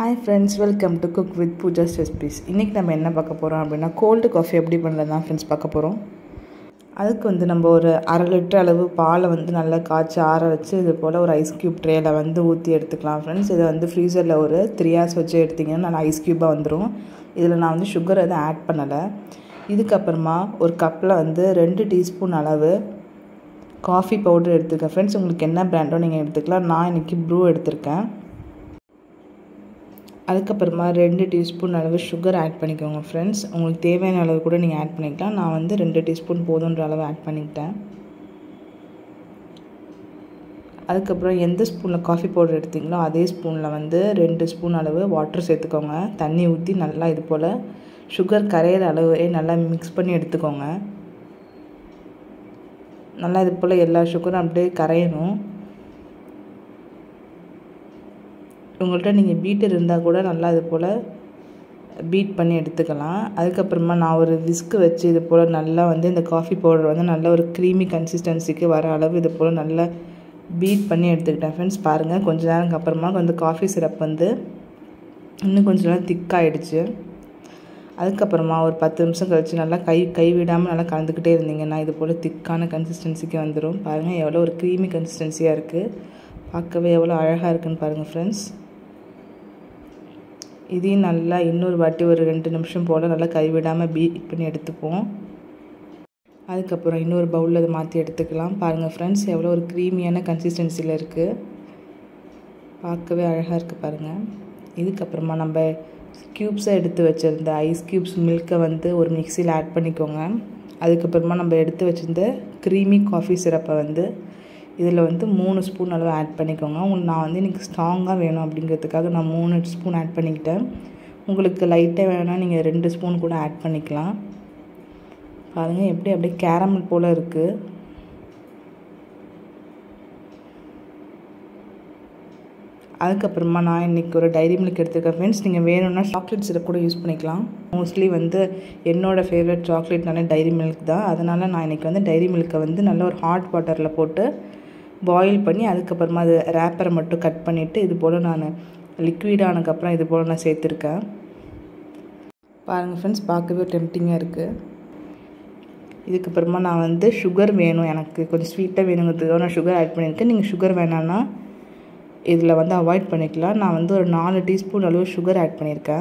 hi friends welcome to cook with Pooja's recipes இன்றைக்கி நம்ம என்ன பார்க்க போகிறோம் அப்படின்னா கோல்டு காஃபி எப்படி பண்ணுறது தான் ஃப்ரெண்ட்ஸ் பார்க்க போகிறோம் அதுக்கு வந்து நம்ம ஒரு அரை லிட்டர் அளவு பாலை வந்து நல்லா காய்ச்சி ஆற வச்சு இது போல் ஒரு ஐஸ் க்யூப் ட்ரேயில் வந்து ஊற்றி எடுத்துக்கலாம் ஃப்ரெண்ட்ஸ் இதை வந்து ஃப்ரீசரில் ஒரு த்ரீ ஹவர்ஸ் வச்சு எடுத்திங்கன்னா நல்லா ஐஸ் க்யூப்பாக வந்துடும் இதில் நான் வந்து சுகர் எதுவும் ஆட் பண்ணலை இதுக்கப்புறமா ஒரு கப்பில் வந்து ரெண்டு டீஸ்பூன் அளவு காஃபி பவுடர் எடுத்துருக்கேன் ஃப்ரெண்ட்ஸ் உங்களுக்கு என்ன பிராண்டோ நீங்கள் எடுத்துக்கலாம் நான் இன்றைக்கி ப்ரூ எடுத்திருக்கேன் அதுக்கப்புறமா ரெண்டு டீஸ்பூன் அளவு சுகர் ஆட் பண்ணிக்கோங்க ஃப்ரெண்ட்ஸ் உங்களுக்கு தேவையான அளவு கூட நீங்கள் ஆட் பண்ணிக்கலாம் நான் வந்து ரெண்டு டீஸ்பூன் போதுன்ற அளவு ஆட் பண்ணிக்கிட்டேன் அதுக்கப்புறம் எந்த ஸ்பூனில் காஃபி பவுடர் எடுத்திங்களோ அதே ஸ்பூனில் வந்து ரெண்டு ஸ்பூன் அளவு வாட்டர் சேர்த்துக்கோங்க தண்ணி ஊற்றி நல்லா இது போல் சுகர் கரையிற அளவே நல்லா மிக்ஸ் பண்ணி எடுத்துக்கோங்க நல்லா இது போல் எல்லா சுகரும் அப்படியே கரையணும் உங்கள்கிட்ட நீங்கள் பீட்டர் இருந்தால் கூட நல்லா இது போல் பீட் பண்ணி எடுத்துக்கலாம் அதுக்கப்புறமா நான் ஒரு விஸ்க்கு வச்சு இது போல் நல்லா வந்து இந்த காஃபி பவுடர் வந்து நல்ல ஒரு க்ரீமி கன்சிஸ்டன்சிக்கு வர அளவு இது போல் நல்லா பீட் பண்ணி எடுத்துக்கிட்டேன் ஃப்ரெண்ட்ஸ் பாருங்கள் கொஞ்ச நேரம் அப்புறமா கொஞ்சம் காஃபி சிரப் வந்து இன்னும் கொஞ்சம் நேரம் திக்காகிடுச்சு அதுக்கப்புறமா ஒரு பத்து நிமிஷம் கழித்து நல்லா கை கை விடாமல் நல்லா கலந்துக்கிட்டே இருந்தீங்கன்னா இது போல் திக்கான கன்சிஸ்டன்சிக்கு வந்துடும் பாருங்கள் எவ்வளோ ஒரு க்ரீமி கன்சிஸ்டன்சியாக இருக்குது பார்க்கவே எவ்வளோ அழகாக இருக்குன்னு பாருங்கள் ஃப்ரெண்ட்ஸ் இதையும் நல்லா இன்னொரு வாட்டி ஒரு ரெண்டு நிமிஷம் போல் நல்லா கைவிடாமல் பீட் பண்ணி எடுத்துப்போம் அதுக்கப்புறம் இன்னொரு பவுலில் அதை மாற்றி எடுத்துக்கலாம் பாருங்கள் ஃப்ரெண்ட்ஸ் எவ்வளோ ஒரு க்ரீமியான கன்சிஸ்டன்சியில் இருக்குது பார்க்கவே அழகாக இருக்குது பாருங்கள் இதுக்கப்புறமா நம்ம க்யூப்ஸை எடுத்து வச்சுருந்த ஐஸ் க்யூப்ஸ் மில்கை வந்து ஒரு மிக்சியில் ஆட் பண்ணிக்கோங்க அதுக்கப்புறமா நம்ம எடுத்து வச்சுருந்த க்ரீமி காஃபி சிரப்பை வந்து இதில் வந்து மூணு ஸ்பூன் அளவு ஆட் பண்ணிக்கோங்க உங்களுக்கு நான் வந்து இன்றைக்கி ஸ்ட்ராங்காக வேணும் அப்படிங்கிறதுக்காக நான் மூணு ஸ்பூன் ஆட் பண்ணிக்கிட்டேன் உங்களுக்கு லைட்டாக வேணால் நீங்கள் ரெண்டு ஸ்பூன் கூட ஆட் பண்ணிக்கலாம் பாருங்கள் எப்படி அப்படியே கேரமல் போல் இருக்குது அதுக்கப்புறமா நான் இன்றைக்கி ஒரு டைரி மில்க் எடுத்துருக்கேன் ஃப்ரெண்ட்ஸ் நீங்கள் வேணும்னா சாக்லேட் சிரப் கூட யூஸ் பண்ணிக்கலாம் மோஸ்ட்லி வந்து என்னோடய ஃபேவரட் சாக்லேட்னால டைரி மில்க் தான் அதனால் நான் இன்றைக்கி வந்து டைரி மில்க்கை வந்து நல்ல ஒரு ஹாட் வாட்டரில் போட்டு பாயில் பண்ணி அதுக்கப்புறமா அது ரேப்பரை மட்டும் கட் பண்ணிவிட்டு இது போல் நான் லிக்விட் ஆனதுக்கப்புறம் இது போல் நான் சேர்த்துருக்கேன் பாருங்கள் ஃப்ரெண்ட்ஸ் பார்க்கவே டெம்டிங்காக இருக்குது இதுக்கப்புறமா நான் வந்து சுகர் வேணும் எனக்கு கொஞ்சம் ஸ்வீட்டாக வேணுங்கிறதுக்காக நான் சுகர் ஆட் பண்ணியிருக்கேன் நீங்கள் சுகர் வேணான்னா இதில் வந்து அவாய்ட் பண்ணிக்கலாம் நான் வந்து ஒரு நாலு டீஸ்பூன் அளவு சுகர் ஆட் பண்ணியிருக்கேன்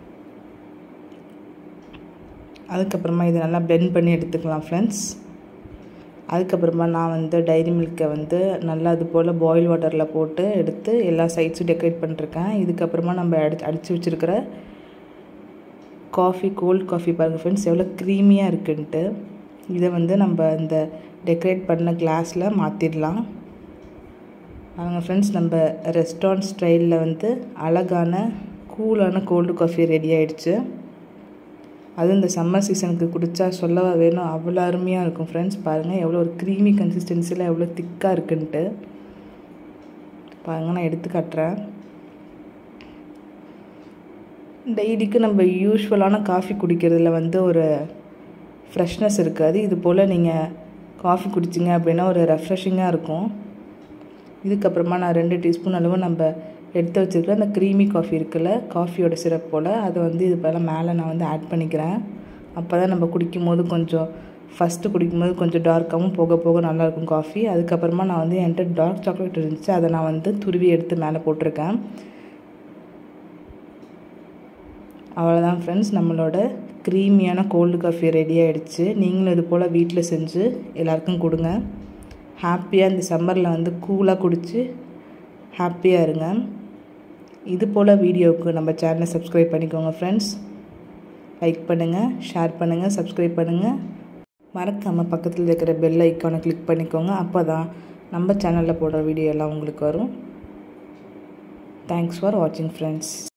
அதுக்கப்புறமா இதை நல்லா பிளெண்ட் பண்ணி எடுத்துக்கலாம் ஃப்ரெண்ட்ஸ் அதுக்கப்புறமா நான் வந்து டைரி மில்க்கை வந்து நல்லா அது போல் பாயில் வாட்டரில் போட்டு எடுத்து எல்லா சைட்ஸும் டெக்கரேட் பண்ணிருக்கேன் இதுக்கப்புறமா நம்ம அடி அடித்து வச்சுருக்கிற காஃபி கோல்ட் காஃபி பாருங்கள் ஃப்ரெண்ட்ஸ் எவ்வளோ க்ரீமியாக இருக்குன்ட்டு இதை வந்து நம்ம இந்த டெக்கரேட் பண்ண கிளாஸில் மாற்றிடலாம் பாருங்கள் ஃப்ரெண்ட்ஸ் நம்ம ரெஸ்டாரண்ட் ஸ்டைலில் வந்து அழகான கூலான கோல்டு காஃபி ரெடி ஆகிடுச்சு அதுவும் இந்த சம்மர் சீசனுக்கு குடித்தா சொல்லவா வேணும் அவ்வளோ அருமையாக இருக்கும் ஃப்ரெண்ட்ஸ் பாருங்கள் எவ்வளோ ஒரு க்ரீமி கன்சிஸ்டன்சியில் எவ்வளோ திக்காக இருக்குன்ட்டு பாருங்கள் நான் எடுத்து காட்டுறேன் டெய்லிக்கு நம்ம யூஸ்வலான காஃபி குடிக்கிறதுல வந்து ஒரு ஃப்ரெஷ்னஸ் இருக்காது இது போல் நீங்கள் காஃபி குடிச்சிங்க அப்படின்னா ஒரு ரெஃப்ரெஷிங்காக இருக்கும் இதுக்கப்புறமா நான் ரெண்டு டீஸ்பூன் அளவு நம்ம எடுத்து வச்சுருக்க அந்த க்ரீமி காஃபி இருக்குல்ல காஃபியோட சிரப் போல் அதை வந்து இது போல் மேலே நான் வந்து ஆட் பண்ணிக்கிறேன் அப்போ தான் நம்ம குடிக்கும் போது கொஞ்சம் ஃபஸ்ட்டு குடிக்கும்போது கொஞ்சம் டார்க்காகவும் போக போக நல்லாயிருக்கும் காஃபி அதுக்கப்புறமா நான் வந்து என்கிட்ட டார்க் சாக்லேட் இருந்துச்சு அதை நான் வந்து துருவி எடுத்து மேலே போட்டிருக்கேன் அவ்வளோதான் ஃப்ரெண்ட்ஸ் நம்மளோட க்ரீமியான கோல்டு காஃபி ரெடி ஆகிடுச்சு நீங்களும் இது போல் வீட்டில் செஞ்சு எல்லாருக்கும் கொடுங்க ஹாப்பியாக இந்த சம்மரில் வந்து கூலாக குடித்து ஹாப்பியாக இருங்க இது போல் வீடியோவுக்கு நம்ம சேனலை சப்ஸ்கிரைப் பண்ணிக்கோங்க ஃப்ரெண்ட்ஸ் லைக் பண்ணுங்கள் ஷேர் பண்ணுங்கள் சப்ஸ்கிரைப் பண்ணுங்கள் மறக்காமல் பக்கத்தில் இருக்கிற பெல் ஐக்கானை கிளிக் பண்ணிக்கோங்க அப்போ தான் நம்ம சேனலில் போடுற வீடியோ எல்லாம் உங்களுக்கு வரும் தேங்க்ஸ் ஃபார் வாட்சிங் ஃப்ரெண்ட்ஸ்